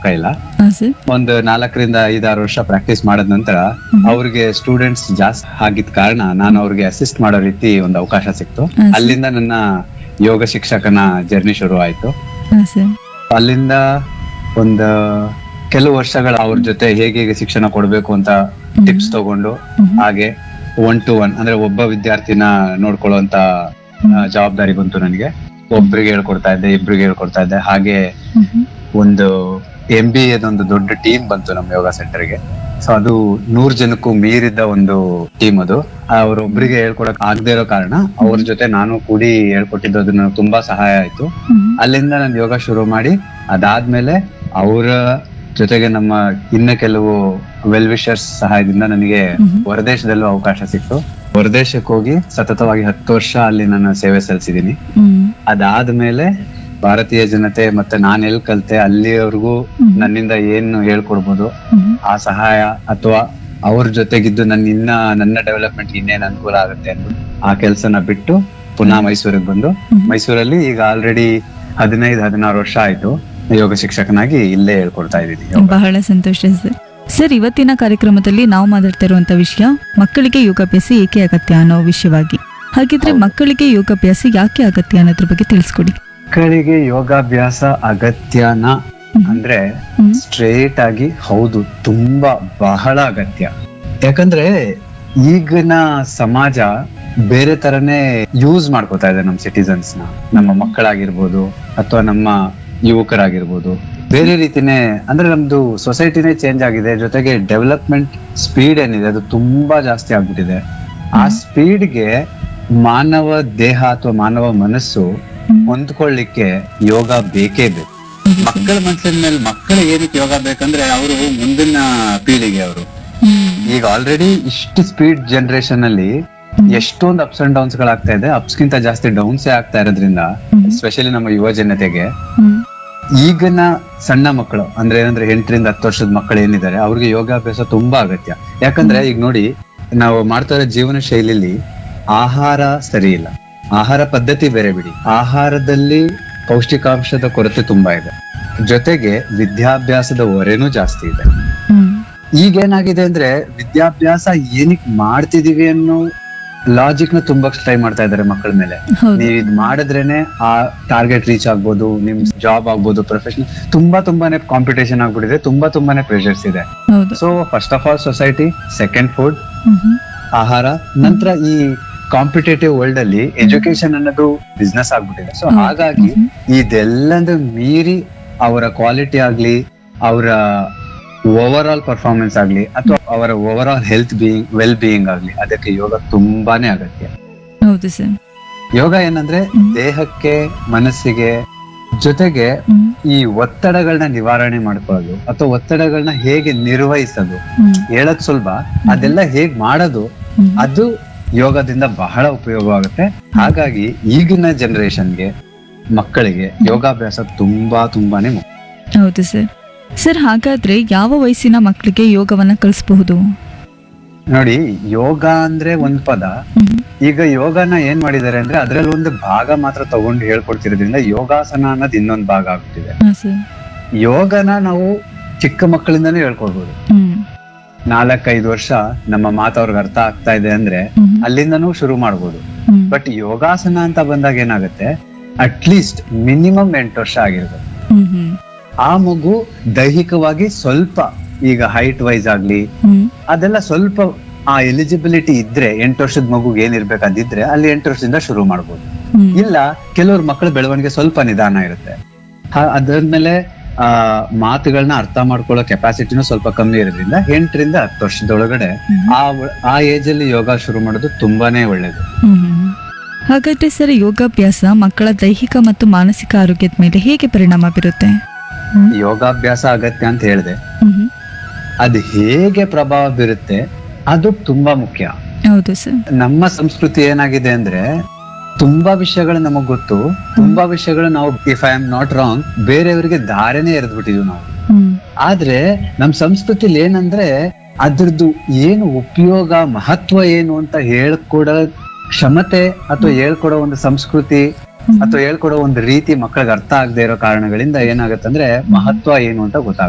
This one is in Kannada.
ಪಕ್ಕ ಇಲ್ಲ ಹಾ ಸರ್ ಒಂದು ನಾಲ್ಕರಿಂದ ಐದಾರು ವರ್ಷ ಪ್ರಾಕ್ಟೀಸ್ ಮಾಡಿದ ನಂತರ ಅವ್ರಿಗೆ ಸ್ಟೂಡೆಂಟ್ಸ್ ಜಾಸ್ತಿ ಆಗಿದ್ ಕಾರಣ ನಾನು ಅವ್ರಿಗೆ ಅಸಿಸ್ಟ್ ಮಾಡೋ ರೀತಿ ಒಂದು ಅವಕಾಶ ಸಿಕ್ತು ಹಾ, ಸರ್. ಅಲ್ಲಿಂದ ನನ್ನ ಯೋಗ ಶಿಕ್ಷಕನ ಜರ್ನಿ ಶುರು ಆಯ್ತು ಹಾ ಸರ್ ಅಲ್ಲಿಂದ ಒಂದು ಕೆಲವು ವರ್ಷಗಳ ಅವ್ರ ಜೊತೆ ಹೇಗೆ ಹೇಗೆ ಶಿಕ್ಷಣ ಕೊಡ್ಬೇಕು ಅಂತ ಟಿಪ್ಸ್ ತಗೊಂಡು ಹ್ಮ್. ಹಾಗೆ ಒನ್ ಟು ಒನ್ ಅಂದ್ರೆ ಒಬ್ಬ ವಿದ್ಯಾರ್ಥಿನ ನೋಡ್ಕೊಳ್ಳುವಂತ ಆ, ಜವಾಬ್ದಾರಿ ಬಂತು ನನಗೆ ಒಬ್ರಿಗೆ ಹೇಳ್ಕೊಡ್ತಾ ಇದ್ದೆ ಇಬ್ರಿಗೆ ಹೇಳ್ಕೊಡ್ತಾ ಇದ್ದೆ ಹಾಗೆ ಹ್ಮ್. ಒಂದು ಎಂ ಬಿ ಒಂದು ದೊಡ್ಡ ಟೀಮ್ ಬಂತು ನಮ್ಮ ಯೋಗ ಸೆಂಟರ್ಗೆ ಸೊ ಅದು ನೂರ್ ಜನಕ್ಕೂ ಮೀರಿದ ಒಂದು ಟೀಮ್ ಅದು ಅವ್ರೊಬ್ರಿಗೆ ಹೇಳ್ಕೊಡಕ್ ಆಗದೆ ಇರೋ ಕಾರಣ ಅವ್ರ ಜೊತೆ ನಾನು ಕೂಡಿ ಹೇಳ್ಕೊಟ್ಟಿದ್ದು ಅದು ನನಗೆ ತುಂಬಾ ಸಹಾಯ ಆಯ್ತು ಹ್ಮ್. ಅಲ್ಲಿಂದ ನಾನು ಯೋಗ ಶುರು ಮಾಡಿ ಅದಾದ್ಮೇಲೆ ಅವರ ಜೊತೆಗೆ ನಮ್ಮ ಇನ್ನ ಕೆಲವು ವೆಲ್ ವಿಷರ್ಸ್ ಸಹಾಯದಿಂದ ನನಗೆ ಹ್ಮ್. ಹೊರದೇಶದಲ್ಲೂ ಅವಕಾಶ ಸಿಕ್ತು ಹೊರದೇಶಕ್ಕೆ ಹೋಗಿ ಸತತವಾಗಿ ಹತ್ತು ವರ್ಷ ಅಲ್ಲಿ ನಾನು ಸೇವೆ ಸಲ್ಲಿಸಿದ್ದೀನಿ ಹ್ಮ್. ಅದಾದ್ಮೇಲೆ ಭಾರತೀಯ ಜನತೆ ಮತ್ತೆ ನಾನ್ ಎಲ್ ಕಲ್ತೆ ಅಲ್ಲಿವರೆಗೂ ಹ್ಮ್. ನನ್ನಿಂದ ಏನು ಹೇಳ್ಕೊಡ್ಬೋದು ಹ್ಮ್. ಆ ಸಹಾಯ ಅಥವಾ ಅವ್ರ ಜೊತೆಗಿದ್ದು ನನ್ನ ಇನ್ನ ನನ್ನ ಡೆವಲಪ್ಮೆಂಟ್ ಇನ್ನೇನ್ ಅನುಕೂಲ ಆಗುತ್ತೆ ಅಂದ್ಬಿಟ್ಟು ಆ ಕೆಲ್ಸನ ಬಿಟ್ಟು ಪುನಃ ಮೈಸೂರಿಗೆ ಬಂದು ಹ್ಮ್. ಮೈಸೂರಲ್ಲಿ ಈಗ ಆಲ್ರೆಡಿ ಹದಿನೈದು ಹದಿನಾರು ವರ್ಷ ಆಯ್ತು ಯೋಗ ಶಿಕ್ಷಕನಾಗಿ ಇಲ್ಲೇ ಹೇಳ್ಕೊಡ್ತಾ ಇದ್ದೀನಿ ಯೋಗ. ಬಹಳ ಸಂತೋಷ ಸರ್ ಸರ್ ಇವತ್ತಿನ ಕಾರ್ಯಕ್ರಮದಲ್ಲಿ ನಾವು ಮಾತಾಡ್ತಾ ಇರುವಂತ ವಿಷಯ ಮಕ್ಕಳಿಗೆ ಯೋಗಾಭ್ಯಾಸ ಏಕೆ ಅಗತ್ಯ ಅನ್ನೋ ವಿಷಯವಾಗಿ ಹಾಗಿದ್ರೆ ಮಕ್ಕಳಿಗೆ ಯೋಗಾಭ್ಯಾಸ ಯಾಕೆ ಅಗತ್ಯ ಅನ್ನೋದ್ರ ಬಗ್ಗೆ ತಿಳಿಸ್ಕೊಡಿ ಮಕ್ಕಳಿಗೆ ಯೋಗಾಭ್ಯಾಸ ಅಗತ್ಯನ ಅಂದ್ರೆ ಹ್ಮ್. ಸ್ಟ್ರೇಟ್ ಆಗಿ ಹೌದು ತುಂಬಾ ಬಹಳ ಅಗತ್ಯ ಯಾಕಂದ್ರೆ ಈಗಿನ ಸಮಾಜ ಬೇರೆ ತರನೇ ಯೂಸ್ ಮಾಡ್ಕೋತಾ ಇದೆ ನಮ್ಮ ಸಿಟಿಸನ್ಸ್ ನ ನಮ್ಮ ಮಕ್ಕಳಾಗಿರ್ಬೋದು ಅಥವಾ ನಮ್ಮ ಯುವಕರಾಗಿರ್ಬೋದು ಬೇರೆ ರೀತಿನೇ ಅಂದ್ರೆ ನಮ್ದು ಸೊಸೈಟಿನೇ ಚೇಂಜ್ ಆಗಿದೆ ಜೊತೆಗೆ ಡೆವಲಪ್ಮೆಂಟ್ ಸ್ಪೀಡ್ ಏನಿದೆ ಅದು ತುಂಬಾ ಜಾಸ್ತಿ ಆಗ್ಬಿಟ್ಟಿದೆ ಆ ಸ್ಪೀಡ್ಗೆ ಮಾನವ ದೇಹ ಅಥವಾ ಮಾನವ ಮನಸ್ಸು ಹ್ಮ್. ಹೊಂದ್ಕೊಳ್ಳಿಕ್ಕೆ ಯೋಗ ಬೇಕೇ ಬೇಕು ಮಕ್ಕಳ ಮನಸ್ಸಿನ ಮೇಲೆ ಮಕ್ಕಳು ಏನಕ್ಕೆ ಯೋಗ ಬೇಕಂದ್ರೆ ಅವರು ಮುಂದಿನ ಪೀಳಿಗೆ ಅವರು ಹ್ಮ್. ಈಗ ಆಲ್ರೆಡಿ ಇಷ್ಟು ಸ್ಪೀಡ್ ಜನರೇಷನ್ ಅಲ್ಲಿ ಎಷ್ಟೊಂದು ಅಪ್ಸ್ ಅಂಡ್ ಡೌನ್ಸ್ ಗಳಾಗ್ತಾ ಇದೆ ಅಪ್ಸ್ ಗಿಂತ ಜಾಸ್ತಿ ಡೌನ್ಸ್ ಆಗ್ತಾ ಇರೋದ್ರಿಂದ ಹ್ಮ್. ಸ್ಪೆಷಲಿ ನಮ್ಮ ಯುವ ಜನತೆಗೆ ಹ್ಮ್. ಈಗಿನ ಸಣ್ಣ ಮಕ್ಕಳು ಅಂದ್ರೆ ಏನಂದ್ರೆ ಎಂಟರಿಂದ ಹತ್ತು ವರ್ಷದ ಮಕ್ಕಳು ಏನಿದ್ದಾರೆ ಅವ್ರಿಗೆ ಯೋಗಾಭ್ಯಾಸ ತುಂಬಾ ಅಗತ್ಯ ಯಾಕಂದ್ರೆ ಈಗ ನೋಡಿ ನಾವು ಮಾಡ್ತಾ ಇರೋ ಜೀವನ ಶೈಲಿಲಿ ಆಹಾರ ಸರಿ ಇಲ್ಲ ಆಹಾರ ಪದ್ಧತಿ ಬೇರೆ ಬಿಡಿ ಆಹಾರದಲ್ಲಿ ಪೌಷ್ಟಿಕಾಂಶದ ಕೊರತೆ ತುಂಬಾ ಇದೆ ಜೊತೆಗೆ ವಿದ್ಯಾಭ್ಯಾಸದ ಹೊರೆನೂ ಜಾಸ್ತಿ ಇದೆ ಹ್ಮ್. ಈಗೇನಾಗಿದೆ ಅಂದ್ರೆ ವಿದ್ಯಾಭ್ಯಾಸ ಏನಕ್ ಮಾಡ್ತಿದೀವಿ ಅನ್ನೋ ಲಾಜಿಕ್ ನ ತುಂಬಾ ಟ್ರೈ ಮಾಡ್ತಾ ಇದಾರೆ ಮಕ್ಕಳ ಮೇಲೆ ಹೌದು ನೀವ್ ಇದ್ ಮಾಡಿದ್ರೇನೆ ಆ ಟಾರ್ಗೆಟ್ ರೀಚ್ ಆಗ್ಬೋದು ನಿಮ್ ಜಾಬ್ ಆಗ್ಬೋದು ಪ್ರೊಫೆಷನ್ ತುಂಬಾ ತುಂಬಾನೇ ಕಾಂಪಿಟೇಷನ್ ಆಗ್ಬಿಟ್ಟಿದೆ ತುಂಬಾ ತುಂಬಾನೇ ಪ್ರೆಷರ್ಸ್ ಇದೆ ಹೌದು so first of all society second food hmm. ಆಹಾರ ನಂತರ ಈ ಕಾಂಪಿಟೇಟಿವ್ ವರ್ಲ್ಡ್ ಅಲ್ಲಿ ಎಜುಕೇಶನ್ ಅನ್ನೋದು ಬಿಸ್ನೆಸ್ ಆಗ್ಬಿಟ್ಟಿದೆ ಸೊ ಹೌದು. ಹಾಗಾಗಿ ಹ್ಮ್. ಇದೆಲ್ಲಂದು ಮೀರಿ ಅವರ ಕ್ವಾಲಿಟಿ ಆಗ್ಲಿ ಅವರ ಓವರ್ ಆಲ್ ಪರ್ಫಾರ್ಮೆನ್ಸ್ ಆಗ್ಲಿ ಅಥವಾ ಅವರ overall health being well being ಆಗ್ಲಿ ಅದಕ್ಕೆ ಯೋಗ ತುಂಬಾನೇ ಅಗತ್ಯ ಹೌದು ಸರ್ ಯೋಗ ಏನಂದ್ರೆ ಹ್ಮ್. ದೇಹಕ್ಕೆ ಮನಸ್ಸಿಗೆ ಜೊತೆಗೆ ಹ್ಮ್. ಈ ಒತ್ತಡಗಳನ್ನ ನಿವಾರಣೆ ಮಾಡ್ಕೊಳ್ಳೋದು ಅಥವಾ ಒತ್ತಡಗಳನ್ನ ಹೇಗೆ ನಿರ್ವಹಿಸೋದು ಹ್ಮ್. ಹೇಳಕ್ ಸುಲಭ ಅದೆಲ್ಲ ಹೇಗ್ ಮಾಡೋದು ಹ್ಮ್. ಅದು ಯೋಗದಿಂದ ಬಹಳ ಉಪಯೋಗವಾಗುತ್ತೆ ಹಾಗಾಗಿ ಈಗಿನ ಜನರೇಷನ್ಗೆ ಮಕ್ಕಳಿಗೆ ಯೋಗಾಭ್ಯಾಸ ತುಂಬಾ ತುಂಬಾನೇ ಮುಖ್ಯ ಹೌದು ಸರ್ ಸರ್ ಹಾಗಾದ್ರೆ ಯಾವ ವಯಸ್ಸಿನ ಮಕ್ಕಳಿಗೆ ಯೋಗವನ್ನ ಕಲಿಸಬಹುದು ನೋಡಿ ಯೋಗ ಅಂದ್ರೆ ಒಂದ್ ಪದ ಈಗ ಯೋಗನ ಏನ್ ಮಾಡಿದ್ದಾರೆ ಅಂದ್ರೆ ಅದ್ರಲ್ಲಿ ಒಂದು ಭಾಗ ಮಾತ್ರ ತಗೊಂಡು ಹೇಳ್ಕೊಡ್ತಿರೋದ್ರಿಂದ ಯೋಗಾಸನ ಅನ್ನೋದು ಇನ್ನೊಂದ್ ಭಾಗ ಆಗ್ಬಿಟ್ಟಿದೆ ಸರ್ ಯೋಗನ ನಾವು ಚಿಕ್ಕ ಮಕ್ಕಳಿಂದಾನೇ ಹೇಳ್ಕೊಡ್ಬೋದು ಹ್ಮ್ ನಾಲ್ಕೈದು ವರ್ಷ ನಮ್ಮ ಮಾತು ಅವ್ರಿಗೆ ಅರ್ಥ ಆಗ್ತಾ ಇದೆ ಅಂದ್ರೆ ಹ್ಮ್. ಅಲ್ಲಿಂದನೂ ಶುರು ಮಾಡ್ಬೋದು ಹ್ಮ್. ಬಟ್ ಯೋಗಾಸನ ಅಂತ ಬಂದಾಗ ಏನಾಗುತ್ತೆ ಅಟ್ಲೀಸ್ಟ್ ಮಿನಿಮಮ್ ಎಂಟು ವರ್ಷ ಆಗಿರ್ಬೇಕು ಹ್ಮ್ ಹ್ಮ್ ಆ ಮಗು ದೈಹಿಕವಾಗಿ ಸ್ವಲ್ಪ ಈಗ ಹೈಟ್ ವೈಸ್ ಆಗ್ಲಿ ಹ್ಮ್ ಅದೆಲ್ಲ ಸ್ವಲ್ಪ ಆ ಎಲಿಜಿಬಿಲಿಟಿ ಇದ್ರೆ ಎಂಟು ವರ್ಷದ ಮಗುಗೆ ಏನಿರ್ಬೇಕು ಅದಿದ್ರೆ ಅಲ್ಲಿ ಎಂಟು ವರ್ಷದಿಂದ ಶುರು ಮಾಡ್ಬೋದು ಹ್ಮ್. ಇಲ್ಲ ಕೆಲವ್ರ ಮಕ್ಕಳ ಬೆಳವಣಿಗೆ ಸ್ವಲ್ಪ ನಿಧಾನ ಇರುತ್ತೆ ಹ- ಅದಾದ್ಮೇಲೆ ಆ ಮಾತುಗಳನ್ನ ಅರ್ಥ ಮಾಡ್ಕೊಳ್ಳೋ ಕೆಪಾಸಿಟಿನೂ ಸ್ವಲ್ಪ ಕಮ್ಮಿ ಇರೋದ್ರಿಂದ ಎಂಟರಿಂದ ಹತ್ತು ವರ್ಷದೊಳಗಡೆ ಹ್ಮ್. ಆ ವ- ಆ ಏಜ್ ಅಲ್ಲಿ ಯೋಗ ಶುರು ಮಾಡೋದು ತುಂಬಾನೇ ಒಳ್ಳೇದು ಹ್ಮ್ ಹ್ಮ್. ಹಾಗಾದ್ರೆ ಸರ್ ಯೋಗಾಭ್ಯಾಸ ಮಕ್ಕಳ ದೈಹಿಕ ಮತ್ತು ಮಾನಸಿಕ ಆರೋಗ್ಯದ ಮೇಲೆ ಹೇಗೆ ಪರಿಣಾಮ ಬೀರುತ್ತೆ ಹ್ಮ್. ಯೋಗಾಭ್ಯಾಸ ಅಗತ್ಯ ಅಂತ ಹೇಳಿದೆ ಹ್ಮ್ ಹ್ಮ್. ಅದು ಹೇಗೆ ಪ್ರಭಾವ ಬೀರುತ್ತೆ ಅದು ತುಂಬಾ ಮುಖ್ಯ ಹೌದು ಸರ್ ನಮ್ಮ ಸಂಸ್ಕೃತಿ ಏನಾಗಿದೆ ಅಂದ್ರೆ ತುಂಬಾ ವಿಷಯಗಳು ನಮಗ್ ಗೊತ್ತು ತುಂಬಾ ವಿಷಯಗಳು ನಾವು if I am not wrong ಬೇರೆಯವರಿಗೆ ದಾರಿನೇ ಎರೆದ್ಬಿಟ್ಟಿದ್ವಿ ನಾವು ಹ್ಮ್ ಆದ್ರೆ ನಮ್ ಸಂಸ್ಕೃತಿಲಿ ಏನಂದ್ರೆ ಅದ್ರದ್ದು ಏನು ಉಪಯೋಗ ಮಹತ್ವ ಏನು ಅಂತ ಹೇಳ್ಕೊಡೋ ಕ್ಷಮತೆ ಅಥವಾ ಹೇಳ್ಕೊಡೋ ಒಂದು ಸಂಸ್ಕೃತಿ ಅಥವಾ ಹೇಳ್ಕೊಡೋ ಒಂದು ರೀತಿ ಮಕ್ಕಳಿಗೆ ಅರ್ಥ ಆಗದೆ ಇರೋ ಕಾರಣಗಳಿಂದ ಏನಾಗತ್ತಂದ್ರೆ ಮಹತ್ವ ಏನು ಅಂತ ಗೊತ್ತಾಗ